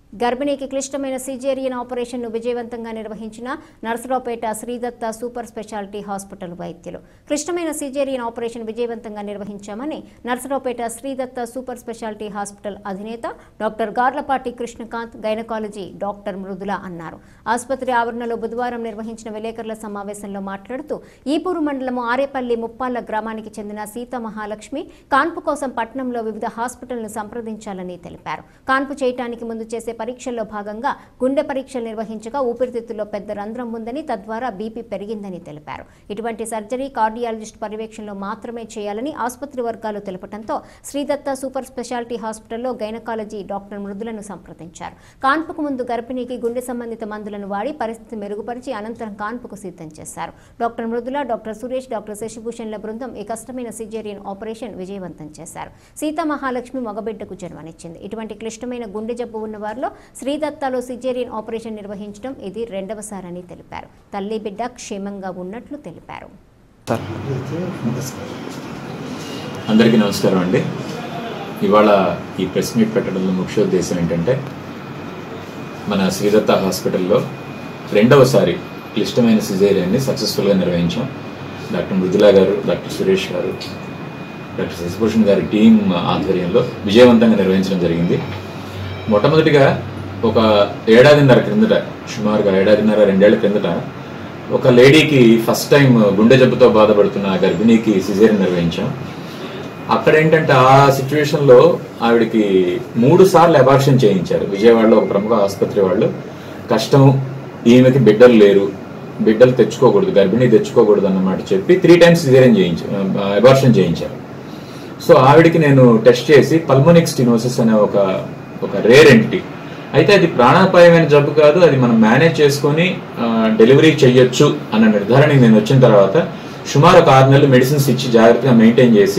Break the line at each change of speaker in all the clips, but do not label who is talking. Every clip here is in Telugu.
గర్భిణీకి క్లిష్టమైన సిజేరియన్ ఆపరేషన్ను విజయవంతంగా నిర్వహించిన Narasaraopet Sridatta super speciality hospital వైద్యులు క్లిష్టమైన సిజేరియన్ ఆపరేషన్ విజయవంతంగా నిర్వహించామని Narasaraopet Sridatta super speciality hospital అధినేత doctor Garlapati Krishnakanth gynaecology doctor Mrudula అన్నారు ఆసుపత్రి ఆవరణలో బుధవారం నిర్వహించిన విలేకరుల సమావేశంలో మాట్లాడుతూ ఈపూరు మండలం ఆరేపల్లి ముప్పాళ్ల గ్రామానికి చెందిన సీత మహాలక్ష్మి కాన్పు కోసం పట్టణంలో వివిధ హాస్పిటల్ను సంప్రదించాలని తెలిపారు కాన్పు చేయటానికి ముందు చేసే పరీక్షల్లో భాగంగా గుండె పరీక్షలు నిర్వహించగా ఊపిరితిత్తుల్లో పెద్ద రంధ్రం ఉందని తద్వారా బీపీ పెరిగిందని తెలిపారు ఇటువంటి సర్జరీ కార్డియాలజిస్ట్ పర్యవేక్షణలో మాత్రమే చేయాలని ఆసుపత్రి వర్గాలు తెలపడంతో శ్రీదత్త సూపర్ స్పెషాలిటీ హాస్పిటల్లో గైనకాలజీ డాక్టర్ మృదులను సంప్రదించారు కాన్పుకు ముందు గర్భిణికి గుండె సంబంధిత మందులను వాడి పరిస్థితి మెరుగుపరిచి అనంతరం కాన్పుకు సిద్ధం చేశారు doctor Mrudula doctor Suresh doctor శశిభూషణ్ల బృందం ఈ కష్టమైన సిజేరియన్ ఆపరేషన్ విజయవంతం చేశారు సీతా మహాలక్ష్మి మగబిడ్డకు జన్మనిచ్చింది ఇటువంటి క్లిష్టమైన గుండె జబ్బు ఉన్న వారిలో శ్రీదత్తాలో సిజేరియన్ ఆపరేషన్ నిర్వహించడం ఇది రెండవసారని తెలిపారు తల్లి బిడ్డ క్షేమంగా ఉన్నట్లు తెలిపారు
అందరికీ నమస్కారం అండి ఇవాళ ఈ ప్రెస్ మీట్ పెట్టడంలో ముఖ్య ఉద్దేశం ఏంటంటే మన శ్రీదత్త హాస్పిటల్లో రెండవసారి క్లిష్టమైన సిజేరియన్ని సక్సెస్ఫుల్గా నిర్వహించాం డాక్టర్ మృదులా గారు డాక్టర్ సురేష్ గారు డాక్టర్ శశిభూషణ్ గారి టీం ఆధ్వర్యంలో విజయవంతంగా నిర్వహించడం జరిగింది మొట్టమొదటిగా ఒక ఏడాదిన్నర క్రిందట సుమారుగా ఏడాదిన్నర రెండేళ్ల క్రిందట ఒక లేడీకి ఫస్ట్ టైం గుండె జబ్బుతో బాధపడుతున్న ఆ గర్భిణీకి సిజేరియన్ నిర్వహించాం అక్కడ ఏంటంటే ఆ సిచ్యువేషన్లో ఆవిడకి మూడు సార్లు అబార్షన్ చేయించారు విజయవాడలో ఒక ప్రముఖ ఆసుపత్రి వాళ్ళు కష్టం ఈమెకి బిడ్డలు లేరు బిడ్డలు తెచ్చుకోకూడదు గర్భిణీ తెచ్చుకోకూడదు అన్నమాట చెప్పి త్రీ టైమ్స్ సిజేరియన్ చేయించారు అబార్షన్ చేయించారు సో ఆవిడకి నేను టెస్ట్ చేసి పల్మోనిక్ స్టినోసిస్ అనే ఒక ఒక రేర్ ఎంటిటీ అయితే అది ప్రాణాపాయమైన జబ్బు కాదు అది మనం మేనేజ్ చేసుకొని డెలివరీ చెయ్యొచ్చు అన్న నిర్ధారణకి నేను వచ్చిన తర్వాత సుమారు ఒక ఆరు నెలలు మెడిసిన్స్ ఇచ్చి జాగ్రత్తగా మెయింటైన్ చేసి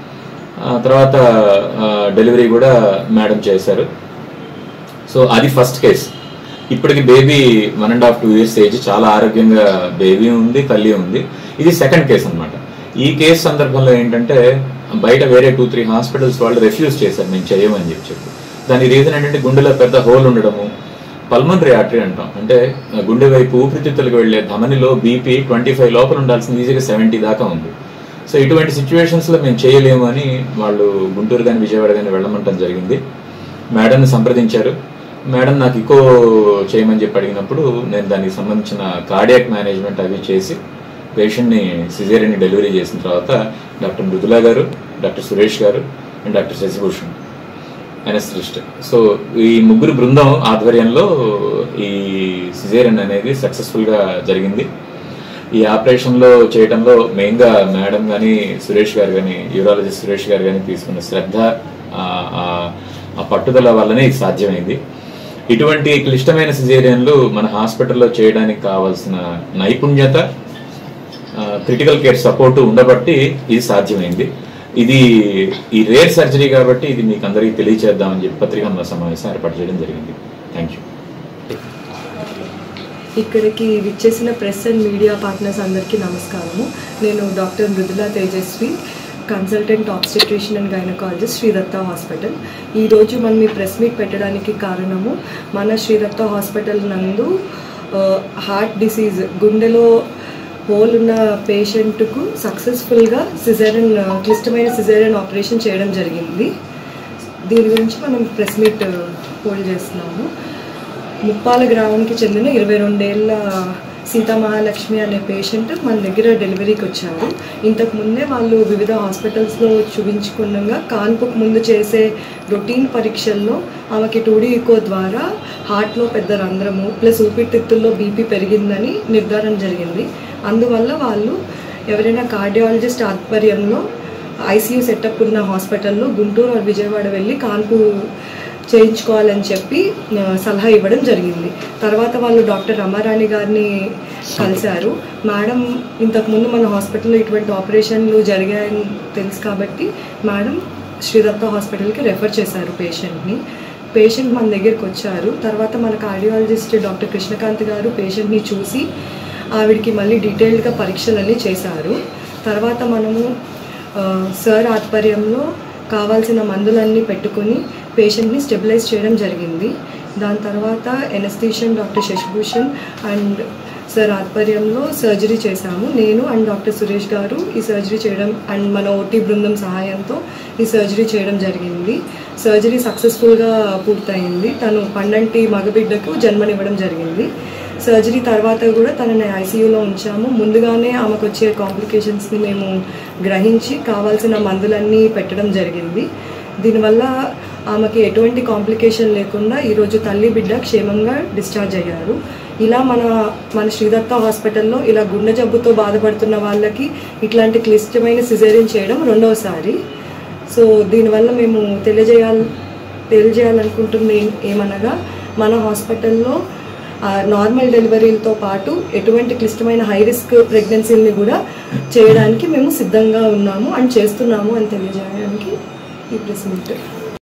ఆ తర్వాత డెలివరీ కూడా మేడం చేశారు సో అది ఫస్ట్ కేస్ ఇప్పటికి baby one and half two years age చాలా ఆరోగ్యంగా బేబీ ఉంది తల్లి ఉంది ఇది సెకండ్ కేసు అన్నమాట ఈ కేసు సందర్భంలో ఏంటంటే బయట వేరే టూ త్రీ హాస్పిటల్స్ వాళ్ళు రెఫ్యూజ్ చేశారు మేము చేయమని చెప్పి చెప్పి దాని రీజన్ ఏంటంటే గుండెలో పెద్ద హోల్ ఉండడము పల్మనరీ ఆర్టరీ అంటాం అంటే గుండె వైపు ఊపిరితిత్తులకు వెళ్లే ధమనిలో బీపీ ట్వంటీ ఫైవ్ లోపల ఉండాల్సింది ఈజీగా సెవెంటీ దాకా ఉంది సో ఇటువంటి సిచ్యువేషన్స్లో మేము చేయలేము అని వాళ్ళు గుంటూరు కానీ విజయవాడ కానీ వెళ్ళమంటం జరిగింది మేడంని సంప్రదించారు మేడం నాకు ఇకో చేయమని చెప్పి అడిగినప్పుడు నేను దానికి సంబంధించిన కార్డియాక్ మేనేజ్మెంట్ అవి చేసి పేషెంట్ని సిజేరియన్ని డెలివరీ చేసిన తర్వాత డాక్టర్ మృదులా గారు doctor Suresh garu and doctor Shashibhushan anaesthetist so ఈ ముగ్గురు బృందం ఆధ్వర్యంలో ఈ సిజేరియన్ అనేది సక్సెస్ఫుల్గా జరిగింది ఈ ఆపరేషన్లో చేయడంలో మెయిన్గా మేడం కానీ సురేష్ గారు కానీ యూరాలజిస్ట్ సురేష్ గారు కానీ తీసుకున్న శ్రద్ధ ఆ- ఆ- ఆ పట్టుదల వల్లనే ఇది సాధ్యమైంది ఇటువంటి క్లిష్టమైన సిజేరియన్లు మన హాస్పిటల్లో చేయడానికి కావాల్సిన నైపుణ్యత క్రిటికల్ కేర్ సపోర్ట్ ఉండబట్టి ఇది సాధ్యమైంది ఇది ఈ రేర్ సర్జరీ కాబట్టి ఇది మీకు అందరికీ తెలియచేద్దామని చెప్పి పత్రికా సమావేశం ఏర్పాటు చేయడం జరిగింది థ్యాంక్ యూ
ఇక్కడికి విచ్చేసిన ప్రెస్ అండ్ మీడియా పార్ట్నర్స్ అందరికీ నమస్కారము నేను doctor Mridula Tejaswi consultant obstetrician and gynaecologist Sridatta hospital ఈరోజు మనం ఈ ప్రెస్ మీట్ పెట్టడానికి కారణము మన శ్రీదత్త హాస్పిటల్ నందు ఆ, హార్ట్ డిసీజ్ గుండెలో హోల్ ఉన్న పేషెంట్కు సక్సెస్ఫుల్గా సిజేరియన్ క్లిష్టమైన సిజేరియన్ ఆపరేషన్ చేయడం జరిగింది దీని గురించి మనం ప్రెస్ మీట్ హోల్డ్ చేస్తున్నాము ముప్పాల గ్రామానికి చెందిన ఇరవై రెండేళ్ల సీతామహాలక్ష్మి అనే పేషెంట్ మన దగ్గర డెలివరీకి వచ్చారు ఇంతకు ముందే వాళ్ళు వివిధ హాస్పిటల్స్లో చూపించుకున్నాగా కాన్పుకు ముందు చేసే రొటీన్ పరీక్షల్లో ఆమెకి టూడీ ఈకో ద్వారా హార్ట్లో పెద్ద రంధ్రము ప్లస్ ఊపిరితిత్తుల్లో బీపీ పెరిగిందని నిర్ధారణ జరిగింది అందువల్ల వాళ్ళు ఎవరైనా కార్డియాలజిస్ట్ ఆధ్వర్యంలో ఐసీయూ సెటప్ ఉన్న హాస్పిటల్లో గుంటూరు or విజయవాడ వెళ్ళి కాన్పు చేయించుకోవాలని చెప్పి ఆ, సలహా ఇవ్వడం జరిగింది తర్వాత వాళ్ళు డాక్టర్ రమారాణి గారిని కలిశారు మేడం ఇంతకుముందు మన హాస్పిటల్లో ఇటువంటి ఆపరేషన్లు జరిగాయని తెలుసు కాబట్టి మేడం శ్రీదత్త హాస్పిటల్కి రెఫర్ చేశారు పేషెంట్ని పేషెంట్ మన దగ్గరికి వచ్చారు తర్వాత మన కార్డియాలజిస్ట్ డాక్టర్ కృష్ణకాంత్ గారు పేషెంట్ని చూసి ఆవిడకి మళ్ళీ డీటెయిల్డ్గా పరీక్షలన్నీ చేశారు తర్వాత మనము ఆ, సార్ ఆధ్వర్యంలో కావాల్సిన మందులన్నీ పెట్టుకుని పేషెంట్ని స్టెబిలైజ్ చేయడం జరిగింది దాని తర్వాత anaesthesian doctor Shashibhushan and sir ఆధ్వర్యంలో సర్జరీ చేశాము నేను అండ్ డాక్టర్ సురేష్ గారు ఈ సర్జరీ చేయడం అండ్ మన ఓటీ బృందం సహాయంతో ఈ సర్జరీ చేయడం జరిగింది సర్జరీ సక్సెస్ఫుల్గా పూర్తయింది తను పండంటి మగబిడ్డకు జన్మనివ్వడం జరిగింది సర్జరీ తర్వాత కూడా తనని ఐసీయూలో ఉంచాము ముందుగానే ఆమెకు వచ్చే కాంప్లికేషన్స్ని మేము గ్రహించి కావాల్సిన మందులన్నీ పెట్టడం జరిగింది దీనివల్ల ఆమెకి ఎటువంటి కాంప్లికేషన్ లేకుండా ఈరోజు తల్లి బిడ్డ క్షేమంగా డిశ్చార్జ్ అయ్యారు ఇలా మన మన శ్రీదత్త హాస్పిటల్లో ఇలా గుండె జబ్బుతో బాధపడుతున్న వాళ్ళకి ఇట్లాంటి క్లిష్టమైన సిజేరియన్ చేయడం రెండవసారి సో దీనివల్ల మేము తెలియజేయాలి తెలియజేయాలనుకుంటుంది ఏం- ఏమనగా మన హాస్పిటల్లో ఆ, నార్మల్ డెలివరీలతో పాటు ఎటువంటి క్లిష్టమైన హై రిస్క్ ప్రెగ్నెన్సీని కూడా చేయడానికి మేము సిద్ధంగా ఉన్నాము అండ్ చేస్తున్నాము అని తెలియజేయడానికి ఈ ప్రెస్ మీట్